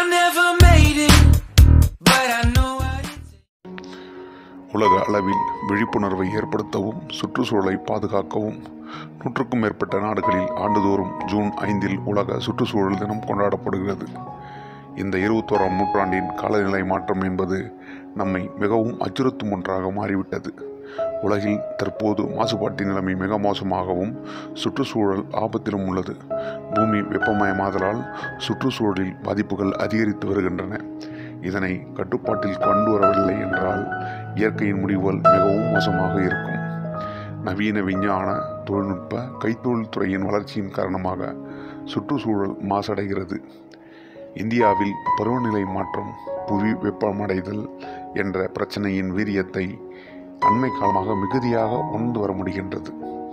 never made it, but I know what it உலக அளவில் விழிப்புணர்வை ஏற்படுத்தவும் சுற்றுச்சூழலை பாதுகாக்கவும் நூற்றுக்கும் மேற்பட்ட நாடுகளில் ஆண்டுதோறும் ஜூன் ஐந்தில் உலக சுற்றுச்சூழல் தினம் கொண்டாடப்படுகிறது இந்த இருபத்தோராம் நூற்றாண்டின் காலநிலை மாற்றம் என்பது நம்மை மிகவும் அச்சுறுத்தும் ஒன்றாக மாறிவிட்டது உலகில் தற்போது மாசுபாட்டின் நிலைமை மிக மோசமாகவும் சுற்றுச்சூழல் ஆபத்திலும் உள்ளது பூமி வெப்பமயமாதலால் சுற்றுச்சூழலில் பாதிப்புகள் அதிகரித்து வருகின்றன இதனை கட்டுப்பாட்டில் கொண்டு வரவில்லை என்றால் இயற்கையின் முடிவுகள் மிகவும் மோசமாக இருக்கும் நவீன விஞ்ஞான தொழில்நுட்ப கைத்தொழில் துறையின் வளர்ச்சியின் காரணமாக சுற்றுச்சூழல் மாசடைகிறது இந்தியாவில் பருவநிலை மாற்றம் புவி வெப்பமடைதல் என்ற பிரச்சனையின் வீரியத்தை அண்மை காலமாக மிகுதியாக உணர்ந்து வர முடிகின்றது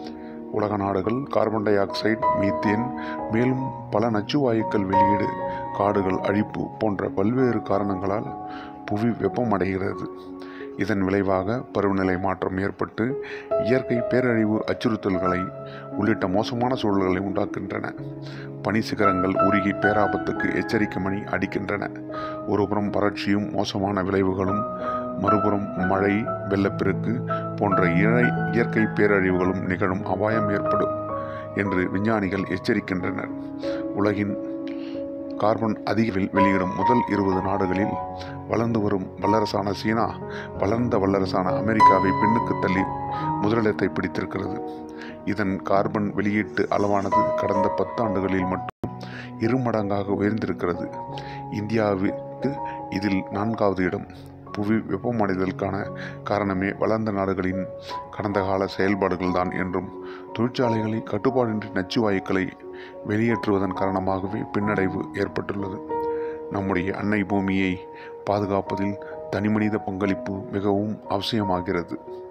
உலக நாடுகள் கார்பன் டை ஆக்சைடு மீத்தேன் மேலும் பல நச்சு வாயுக்கள் வெளியீடு காடுகள் அழிப்பு போன்ற பல்வேறு காரணங்களால் புவி வெப்பமடைகிறது இதன் விளைவாக பருவநிலை மாற்றம் ஏற்பட்டு இயற்கை பேரழிவு அச்சுறுத்தல்களை உள்ளிட்ட மோசமான சூழல்களை உண்டாக்குகின்றன பனி சிகரங்கள் உருகி பேராபத்துக்கு எச்சரிக்கை மணி அடிக்கின்றன ஒருபுறம் வறட்சியும் மோசமான விளைவுகளும் மறுபுறம் மழை வெள்ளப்பெருக்கு போன்ற இழை இயற்கை பேரழிவுகளும் நிகழும் அபாயம் ஏற்படும் என்று விஞ்ஞானிகள் எச்சரிக்கின்றனர் உலகின் கார்பன் அதிக வெ- வெளியிடும் முதல் இருபது நாடுகளில் வளர்ந்து வரும் வல்லரசான சீனா வளர்ந்த வல்லரசான அமெரிக்காவை பின்னுக்கு தள்ளி முதலிடத்தை பிடித்திருக்கிறது இதன் கார்பன் வெளியீட்டு அளவானது கடந்த பத்தாண்டுகளில் மட்டும் இருமடங்காக உயர்ந்திருக்கிறது இந்தியாவிற்கு இதில் நான்காவது இடம் புவி வெப்பமடைதலுக்கான காரணமே வளர்ந்த நாடுகளின் கடந்த கால செயல்பாடுகள்தான் என்றும் தொழிற்சாலைகளை கட்டுப்பாடின்றி நச்சு வாயுக்களை வெளியேற்றுவதன் காரணமாகவே பின்னடைவு ஏற்பட்டுள்ளது நம்முடைய அன்னை பூமியை பாதுகாப்பதில் தனிமனித பங்களிப்பு மிகவும் அவசியமாகிறது